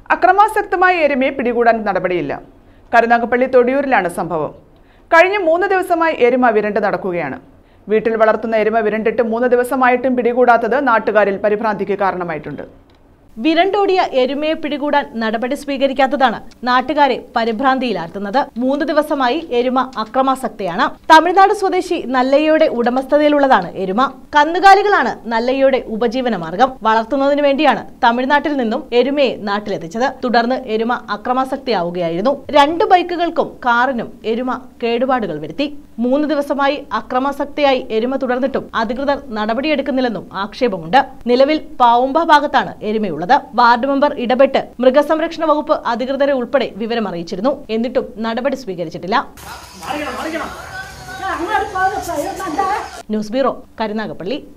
അക്രമാസക്തമായ എരുമയെ പിടികൂടാൻ നടപടിയില്ല കരുനാഗപ്പള്ളി തൊടിയൂരിലാണ് സംഭവം കഴിഞ്ഞ മൂന്ന് ദിവസമായി എരുമ വിരണ്ട് നടക്കുകയാണ് വീട്ടിൽ വളർത്തുന്ന എരുമ വിരണ്ടിട്ട് മൂന്ന് ദിവസമായിട്ടും പിടികൂടാത്തത് നാട്ടുകാരിൽ പരിഭ്രാന്തിക്ക് കാരണമായിട്ടുണ്ട് വിരണ്ടോടിയ എരുമയെ പിടികൂടാൻ നടപടി സ്വീകരിക്കാത്തതാണ് നാട്ടുകാരെ പരിഭ്രാന്തിയിലാഴ്ത്തുന്നത് മൂന്ന് ദിവസമായി എരുമ അക്രമാസക്തയാണ് തമിഴ്നാട് സ്വദേശി നല്ലയ്യയുടെ ഉടമസ്ഥതയിലുള്ളതാണ് എരുമ കന്നുകാലികളാണ് നല്ലയ്യയുടെ ഉപജീവന മാർഗം വളർത്തുന്നതിന് വേണ്ടിയാണ് തമിഴ്നാട്ടിൽ നിന്നും എരുമയെ നാട്ടിലെത്തിച്ചത് തുടർന്ന് എരുമ അക്രമാസക്തിയാവുകയായിരുന്നു രണ്ട് ബൈക്കുകൾക്കും കാറിനും എരുമ കേടുപാടുകൾ വരുത്തി മൂന്ന് ദിവസമായി അക്രമാസക്തിയായി എരുമ തുടർന്നിട്ടും അധികൃതർ നടപടിയെടുക്കുന്നില്ലെന്നും ആക്ഷേപമുണ്ട് നിലവിൽ പാവുമ്പ ഭാഗത്താണ് എരുമയുള്ളത് വാർഡ് മെമ്പർ ഇടപെട്ട് മൃഗസംരക്ഷണ വകുപ്പ് അധികൃതരെ ഉൾപ്പെടെ വിവരം അറിയിച്ചിരുന്നു എന്നിട്ടും നടപടി സ്വീകരിച്ചിട്ടില്ല ന്യൂസ് ബ്യൂറോ കരുനാഗപ്പള്ളി